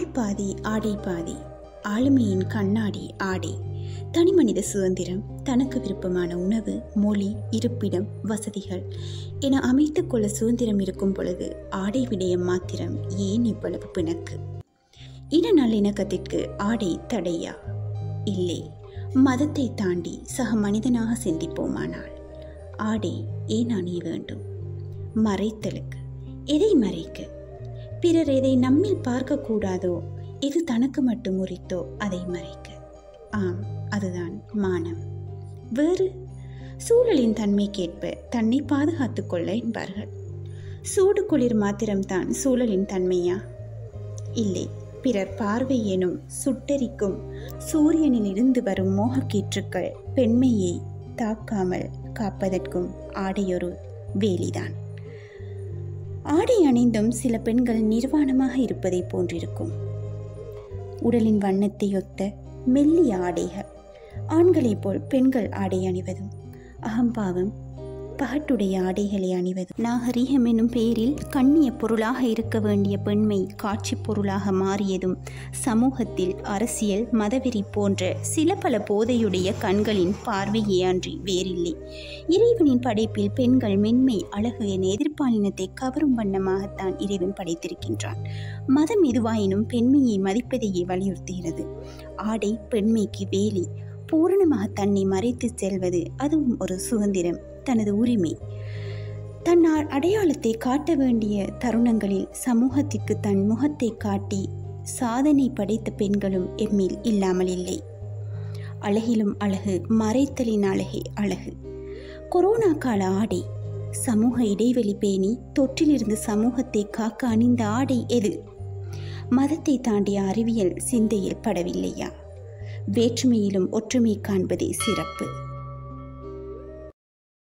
ஆள் பாதி ஆடை பாதி ஆளுமையின் கண்ணாடி ஆடை தனிமனித சுதந்திரம் தனக்கு விருப்பமான உணவு மொழி இருப்பிடம் வசதிகள் என அமைத்துக் கொள்ள சுதந்திரம் இருக்கும் பொழுது ஆடை விடயம் மாத்திரம் ஏன் இவ்வளவு பிணக்கு இன நல்லிணக்கத்திற்கு ஆடை தடையா இல்லை மதத்தை தாண்டி சக மனிதனாக சிந்திப்போமானால் ஆடை ஏன் அணிய வேண்டும் மறைத்தலுக்கு எதை மறைக்க பிறர் எதை நம்மில் பார்க்கக்கூடாதோ எது தனக்கு மட்டும் உரித்தோ அதை மறைக்க ஆம் அதுதான் மானம் வேறு சூழலின் தன்மைக்கேற்ப தன்னை பாதுகாத்துக் கொள்ள என்பார்கள் சூடு குளிர் மாத்திரம்தான் சூழலின் தன்மையா இல்லை பிறர் பார்வை எனும் சுட்டெரிக்கும் சூரியனில் இருந்து வரும் மோகக்கீற்றுக்கள் பெண்மையை தாக்காமல் காப்பதற்கும் ஆடையொரு வேலிதான் ஆடை அணிந்தும் சில பெண்கள் நிர்வாணமாக இருப்பதை போன்றிருக்கும் உடலின் வண்ணத்தை ஒத்த மெல்லிய ஆடைகள் ஆண்களைப் போல் பெண்கள் ஆடை அணிவதும் அகம்பாவம் பகட்டுடைய ஆடைகளை அணிவது நாகரீகம் என்னும் பெயரில் கண்ணிய பொருளாக இருக்க வேண்டிய பெண்மை காட்சி பொருளாக மாறியதும் சமூகத்தில் அரசியல் மதவெறி போன்ற சில பல போதையுடைய கண்களின் பார்வையே அன்றி வேறில்லை இறைவனின் படைப்பில் பெண்கள் மென்மை அழகு என எதிர்பாலினத்தை கவரும் வண்ணமாகத்தான் இறைவன் படைத்திருக்கின்றான் மதம் எதுவாயினும் பெண்மையை மதிப்பதையே வலியுறுத்துகிறது ஆடை பெண்மைக்கு வேலி பூரணமாக தன்னை மறைத்து செல்வது அதுவும் ஒரு சுதந்திரம் தனது உரிமை தன் அ- அடையாளத்தை காட்ட வேண்டிய தருணங்களில் சமூகத்திற்கு தன் முகத்தை காட்டி சாதனை படைத்த பெண்களும் எம்மில் இல்லாமல் இல்லை அழகிலும் அழகு மறைத்தலின் அழகே அழகு கொரோனா கால ஆடை சமூக இடைவெளி பேணி தொற்றிலிருந்து சமூகத்தை காக்க அணிந்த ஆடை எது மதத்தை தாண்டிய அறிவியல் சிந்தையில் படவில்லையா வேற்றுமையிலும் ஒற்றுமை காண்பதே சிறப்பு